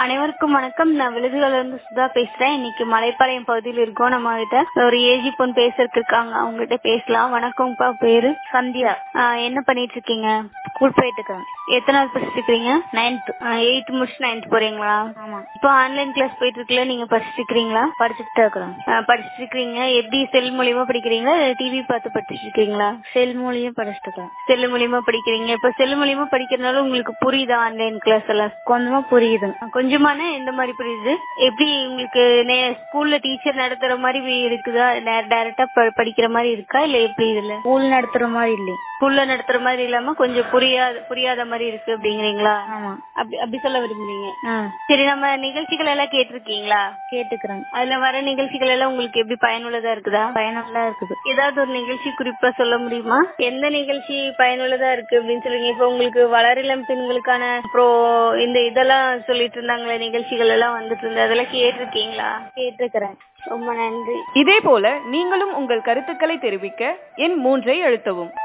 அனைவருக்கும் வணக்கம் நான் விழுதுகள்ல இருந்து சுதா பேசுறேன் இன்னைக்கு மலைப்பாளையம் பகுதியில் இருக்கோம் நம்ம கிட்ட ஒரு ஏஜி பொண்ணு பேசுறதுக்கு இருக்காங்க அவங்க கிட்ட பேசலாம் வணக்கம்ப்பா பேரு சந்தியா ஆஹ் என்ன பண்ணிட்டு இருக்கீங்க ஸ்கூல் போயிட்டு இருக்கேன் எத்தனாவது படிச்சிட்டு இருக்கீங்க நைன்த் எயித் முடிச்சு நைன்த் போறீங்களா ஆமா இப்போ ஆன்லைன் கிளாஸ் போயிட்டு இருக்குல்ல நீங்க படிச்சிட்டு இருக்கீங்களா படிச்சுட்டு தான் இருக்கிறேன் ஆஹ் படிச்சிட்டு இருக்கீங்க எப்படி செல் மூலியமா படிக்கிறீங்களா டிவி பார்த்து படிச்சிட்டு இருக்கீங்களா செல் மூலியம் படிச்சுட்டு இருக்கேன் செல் மூலியமா படிக்கிறீங்க இப்ப செல் மூலியமா படிக்கிறதுனால உங்களுக்கு புரியுதா ஆன்லைன் கிளாஸ் எல்லாம் கொஞ்சமா புரியுது கொஞ்சமான எந்த மாதிரி புரியுது எப்படி உங்களுக்கு ஸ்கூல்ல டீச்சர் நடத்துற மாதிரி இருக்குதா டைரக்டா படிக்கிற மாதிரி இருக்கா இல்ல எப்படி இதுல ஸ்கூல் நடத்துற மாதிரி இல்லை ஸ்கூல்ல நடத்துற மாதிரி இல்லாம கொஞ்சம் புரியாத புரியாத மாதிரி இருக்கு அப்படிங்கிறீங்களா ஆமா அப்படி அப்படி சொல்ல விரும்புறீங்க ஆ சரி நம்ம நிகழ்ச்சிகள் எல்லாம் கேட்டிருக்கீங்களா கேட்டுக்கிறேன் அதுல வர நிகழ்ச்சிகள் எல்லாம் உங்களுக்கு எப்படி பயனுள்ளதா இருக்குதா பயனுள்ளதா இருக்குது ஏதாவது ஒரு நிகழ்ச்சி குறிப்பா சொல்ல முடியுமா எந்த நிகழ்ச்சி பயனுள்ளதா இருக்கு அப்படின்னு சொல்லுங்க இப்ப உங்களுக்கு வளரிளம் பெண்களுக்கான அப்புறம் இந்த இதெல்லாம் சொல்லிட்டு இருந்தாங்களே நிகழ்ச்சிகள் எல்லாம் வந்துட்டு இருந்தது அதெல்லாம் கேட்டிருக்கீங்களா கேட்டுக்கிறேன் ரொம்ப நன்றி இதே போல நீங்களும் உங்கள் கருத்துக்களை தெரிவிக்க எண் மூன்றை அழுத்தவும்